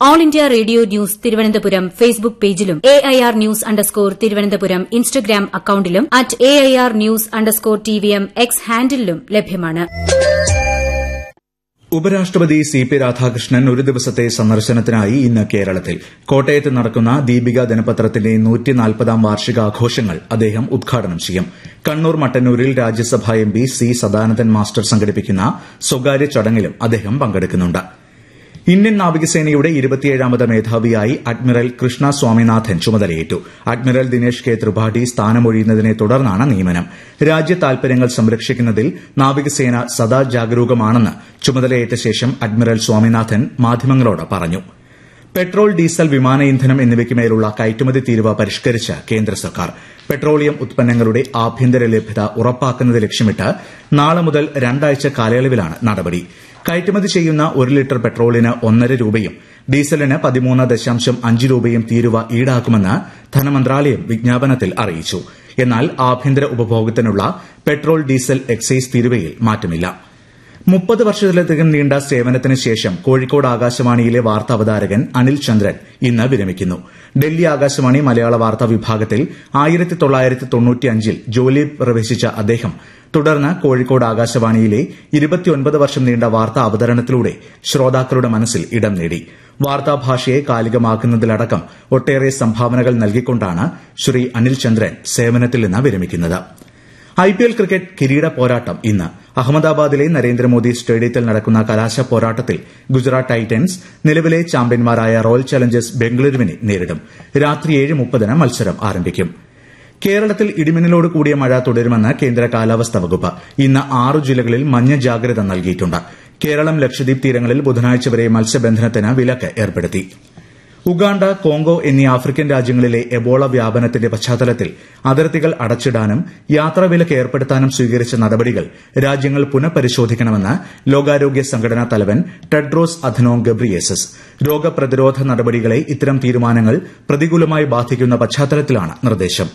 All India radio news Thiruvananthapuram Facebook പേജിലും A I R news underscore Thiruvananthapuram Instagram അക്കൌണ്ടിലും at A I R news underscore T V M X ഹാൻഡിലും ലഭ്യമാണ് ഉപരാഷ്ട്രപതി C P Radhakrishnan ഒരു ദിവസത്തെ സന്ദർശനത്തിനായി ഇന്ന് കേരളത്തിൽ കോട്ടയത്ത് നടക്കുന്ന ദീപിക ദിനപത്രത്തിന്റെ നൂറ്റിനാൽപ്പതാം വാർഷികാഘോഷങ്ങൾ അദ്ദേഹം ഉദ്ഘാടനം ചെയ്യും കണ്ണൂർ മട്ടന്നൂരിൽ Rajya Sabha M P C Sadanandan master സംഘടിപ്പിക്കുന്ന സ്വകാര്യ ചടങ്ങിലും അദ്ദേഹം പങ്കെടുക്കുന്നുണ്ട് ഇന്ത്യൻ നാവികസേനയുടെ ഇരുപത്തിയേഴാമത് മേധാവിയായി അഡ്മിറൽ കൃഷ്ണ സ്വാമിനാഥൻ ചുമതലയേറ്റു അഡ്മിറൽ ദിനേഷ് കെ ത്രിപാഠി സ്ഥാനമൊഴിയുന്നതിനെ തുടർന്നാണ് നിയമനം രാജ്യ താൽപര്യങ്ങൾ സംരക്ഷിക്കുന്നതിൽ നാവികസേന സദാ ജാഗരൂകമാണെന്ന് ചുമതലയേറ്റ ശേഷം അഡ്മിറൽ സ്വാമിനാഥൻ മാധ്യമങ്ങളോട് പറഞ്ഞു പെട്രോൾ ഡീസൽ വിമാന ഇന്ധനം എന്നിവയ്ക്കുമേലുള്ള കയറ്റുമതി തീരുവ പരിഷ്കരിച്ച് കേന്ദ്ര സർക്കാർ പെട്രോളിയം ഉത്പന്നങ്ങളുടെ ആഭ്യന്തര ലഭ്യത ഉറപ്പാക്കുന്നത് ലക്ഷ്യമിട്ട് നാളെ മുതൽ രണ്ടാഴ്ച കാലയളവിലാണ് നടപടി കയറ്റുമതി ചെയ്യുന്ന ഒരു ലിറ്റർ പെട്രോളിന് ഒന്നര രൂപയും ഡീസലിന് പതിമൂന്ന് ദശാംശം അഞ്ച് രൂപയും തീരുവ ഈടാക്കുമെന്ന് ധനമന്ത്രാലയം വിജ്ഞാപനത്തിൽ അറിയിച്ചു എന്നാൽ ആഭ്യന്തര ഉപഭോഗത്തിനുള്ള പെട്രോൾ ഡീസൽ എക്സൈസ് തീരുവയിൽ മാറ്റമില്ല മുപ്പത് വർഷത്തിലധികം നീണ്ട സേവനത്തിന് ശേഷം കോഴിക്കോട് ആകാശവാണിയിലെ വാർത്താ അവതാരകൻ അനിൽ ചന്ദ്രൻ ഇന്ന് വിരമിക്കുന്നു ഡൽഹി ആകാശവാണി മലയാള വാർത്താ വിഭാഗത്തിൽ ആയിരത്തി തൊള്ളായിരത്തി തൊണ്ണൂറ്റിയഞ്ചിൽ ജോലി പ്രവേശിച്ച അദ്ദേഹം തുടർന്ന് കോഴിക്കോട് ആകാശവാണിയിലെ ഇരുപത്തിയൊൻപത് വർഷം നീണ്ട വാർത്താ അവതരണത്തിലൂടെ ശ്രോതാക്കളുടെ മനസ്സിൽ ഇടം നേടി വാർത്താഭാഷയെ കാലികമാക്കുന്നതിലടക്കം ഒട്ടേറെ സംഭാവനകൾ നൽകിക്കൊണ്ടാണ് ശ്രീ അനിൽ ചന്ദ്രൻ സേവനത്തിൽ നിന്ന് വിരമിക്കുന്നത് ഐപിഎൽ ക്രിക്കറ്റ് കിരീട പോരാട്ടം ഇന്ന് അഹമ്മദാബാദിലെ നരേന്ദ്രമോദി സ്റ്റേഡിയത്തിൽ നടക്കുന്ന കലാശ പോരാട്ടത്തിൽ ഗുജറാത്ത് ടൈറ്റൻസ് നിലവിലെ ചാമ്പ്യന്മാരായ റോയൽ ചലഞ്ചേഴ്സ് ബംഗളൂരുവിനെ നേരിടും രാത്രി ഏഴ് മുപ്പതിന് മത്സരം ആരംഭിക്കും കേരളത്തിൽ ഇടിമിന്നലോട് കൂടിയ മഴ തുടരുമെന്ന് കേന്ദ്ര കാലാവസ്ഥാ വകുപ്പ് ഇന്ന് ആറ് ജില്ലകളിൽ മഞ്ഞ ജാഗ്രത നൽകിയിട്ടുണ്ട് കേരളം ലക്ഷദ്വീപ് തീരങ്ങളിൽ ബുധനാഴ്ച വരെ മത്സ്യബന്ധനത്തിന് വിലക്ക് ഏർപ്പെടുത്തി ഉഗാണ്ട കോങ്കോ എന്നീ ആഫ്രിക്കൻ രാജ്യങ്ങളിലെ എബോള വ്യാപനത്തിന്റെ പശ്ചാത്തലത്തിൽ അതിർത്തികൾ അടച്ചിടാനും യാത്രാവിലക്ക് ഏർപ്പെടുത്താനും സ്വീകരിച്ച നടപടികൾ രാജ്യങ്ങൾ പുനഃപരിശോധിക്കണമെന്ന് ലോകാരോഗ്യ സംഘടനാ തലവൻ ടെഡ്രോസ് അധനോം ഗബ്രിയേസസ് രോഗപ്രതിരോധ നടപടികളെ ഇത്തരം തീരുമാനങ്ങൾ പ്രതികൂലമായി ബാധിക്കുന്ന പശ്ചാത്തലത്തിലാണ് നിർദ്ദേശം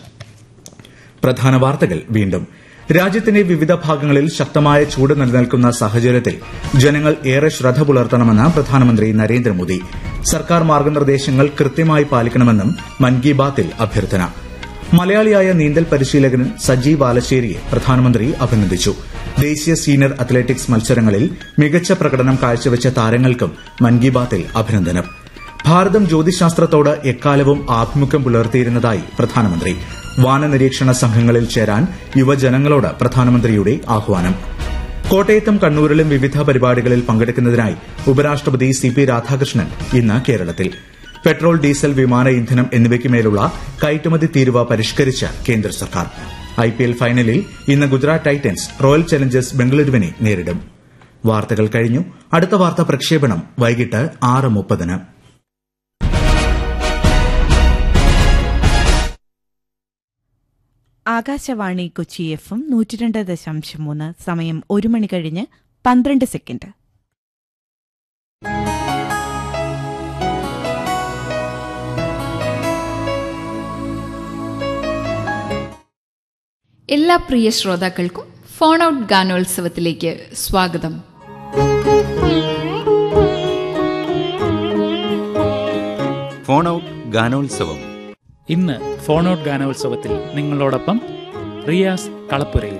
പ്രധാന വാർത്തകൾ വീണ്ടും രാജ്യത്തിന്റെ വിവിധ ഭാഗങ്ങളിൽ ശക്തമായ ചൂട് നിലനിൽക്കുന്ന സാഹചര്യത്തിൽ ജനങ്ങൾ ഏറെ ശ്രദ്ധ പുലർത്തണമെന്ന് പ്രധാനമന്ത്രി നരേന്ദ്രമോദി സർക്കാർ മാർഗനിർദ്ദേശങ്ങൾ കൃത്യമായി പാലിക്കണമെന്നും മൻ കി ബാത്തിൽ അഭ്യർത്ഥന മലയാളിയായ നീന്തൽ പരിശീലകൻ സജീവ് ബാലശ്ശേരിയെ പ്രധാനമന്ത്രി അഭിനന്ദിച്ചു ദേശീയ സീനിയർ അത്ലറ്റിക്സ് മത്സരങ്ങളിൽ മികച്ച പ്രകടനം കാഴ്ചവെച്ച താരങ്ങൾക്കും മൻ കി ബാത്തിൽ അഭിനന്ദനം ഭാരതം ജ്യോതിശാസ്ത്രത്തോട് എക്കാലവും ആഭിമുഖ്യം പുലർത്തിയിരുന്നതായി പ്രധാനമന്ത്രി വാനനിരീക്ഷണ സംഘങ്ങളിൽ ചേരാൻ യുവജനങ്ങളോട് പ്രധാനമന്ത്രിയുടെ ആഹ്വാനം കോട്ടയത്തും കണ്ണൂരിലും വിവിധ പരിപാടികളിൽ പങ്കെടുക്കുന്നതിനായി ഉപരാഷ്ട്രപതി സി പി രാധാകൃഷ്ണൻ ഇന്ന് കേരളത്തിൽ പെട്രോൾ ഡീസൽ വിമാന ഇന്ധനം എന്നിവയ്ക്കുമേലുള്ള കയറ്റുമതി തീരുവ പരിഷ്കരിച്ച് കേന്ദ്ര സർക്കാർ ഐപിഎൽ ഫൈനലിൽ ഇന്ന് ഗുജറാത്ത് ടൈറ്റൻസ് റോയൽ ചലഞ്ചേഴ്സ് ബംഗളൂരുവിനെ നേരിടും വാർത്തകൾ കഴിഞ്ഞു അടുത്ത വാർത്താ പ്രക്ഷേപണം വൈകിട്ട് ആറ് മുപ്പതിന് ആകാശവാണി കൊച്ചി എഫ് എം നൂറ്റിരണ്ട് ദശാംശം മൂന്ന് സമയം ഒരു മണി കഴിഞ്ഞ് പന്ത്രണ്ട് സെക്കൻഡ് എല്ലാ പ്രിയ ശ്രോതാക്കൾക്കും ഫോൺ ഔട്ട് ഗാനോത്സവത്തിലേക്ക് സ്വാഗതം ഫോൺ ഔട്ട് ഗാനോത്സവം ഇന്ന് ഫോൺ ഔട്ട് ഗാനോത്സവത്തിൽ നിങ്ങളോടൊപ്പം Riyas Kalappurayil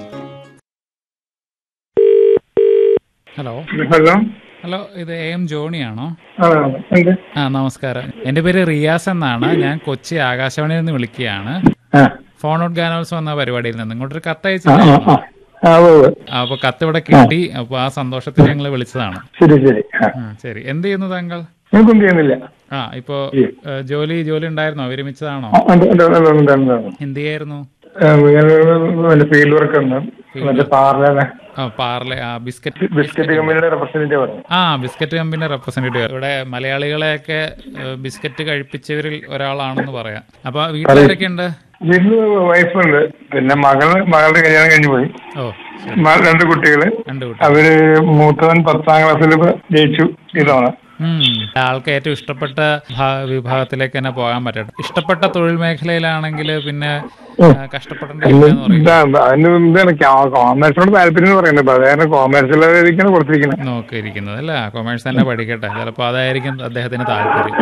hello hello hello ഇത് എ എം ജോണിയാണോ ആ ഉണ്ട് ആ നമസ്കാരം എൻ്റെ പേര് റിയാസ് എന്നാണ് ഞാൻ കൊച്ചി ആകാശവാണിയിൽ നിന്ന് വിളിക്കുകയാണ് ആ ഫോൺ ഔട്ട് ഗാനോത്സവം എന്ന പരിപാടിയിൽ നിന്ന് ഇങ്ങോട്ടൊരു കത്ത് ആ ആ അയച്ചിട്ടുണ്ടായിരുന്നു ആ ആ ഉവ്വ്. അപ്പൊ കത്ത് ഇവിടെ കിട്ടി അപ്പൊ ആ സന്തോഷത്തിൽ ഞങ്ങൾ വിളിച്ചതാണ് ശരി ശരി ആ ആ, ശരി എന്ത് ചെയ്യുന്നു താങ്കൾ എനിക്കൊന്നും ചെയ്യുന്നില്ല ആ ഇപ്പോ ഏ, ജോലി ജോലി ഉണ്ടായിരുന്നോ വിരമിച്ചതാണോ ആ, ഉണ്ട്, ഉണ്ട്, ഉണ്ട്, ഉണ്ട്, ഉണ്ട്, ഉണ്ട്. എന്ത് ചെയ്യായിരുന്നു ആ, ഞാൻ മറ്റേ ഫീൽഡ് വർക്ക് ഉണ്ട് മറ്റേ പാർല ആ പാർലെ ആ ബിസ്ക്കറ്റ് ബിസ്ക്കറ്റ് കമ്പനിയുടെ റെപ്രസെന്റേറ്റീവ് ആണ് ആ ബിസ്ക്കറ്റ് കമ്പനി റെപ്രസെന്റേറ്റീവ് ഇവിടെ മലയാളികളെയൊക്കെ ഏഹ്, ബിസ്ക്കറ്റ് കഴിപ്പിച്ചവരിൽ ഒരാളാണെന്ന് പറയാം അപ്പൊ വീട്ടിലാരൊക്കെ ഉണ്ട് വീട്ടില് വൈഫുണ്ട് പിന്നെ മകള് മകളുടെ കല്യാണം കഴിഞ്ഞു പോയി ഓ ശരി മ- രണ്ട് കുട്ടികള് രണ്ട് കുട്ടി അവര് മൂത്തവൻ പത്താം ക്ലാസ്സിൽ ജയിച്ചു ഇതവണ ഉം. ആൾക്ക് ഏറ്റവും ഇഷ്ടപ്പെട്ട ഭാ- വിഭാഗത്തിലേക്ക് തന്നെ പോകാൻ പറ്റട്ടെ ഇഷ്ടപ്പെട്ട തൊഴിൽ മേഖലയിലാണെങ്കിൽ പിന്നെ ആ, കഷ്ടപ്പെടേണ്ടില്ല എന്ന് പറയും ഇതാ അതിന് എന്താണ് കോമേഴ്സിനോട് താല്പര്യം എന്ന് പറയുന്നത് അപ്പൊ അത് കാരണം കോമേഴ്സിലാണ് കൊടുത്തിരിക്കുന്നത് നോക്കിയിരിക്കുന്നത് അല്ല കൊമേഴ്സ് തന്നെ പഠിക്കട്ടെ ചിലപ്പോൾ അതായിരിക്കും അദ്ദേഹത്തിന് താല്പര്യം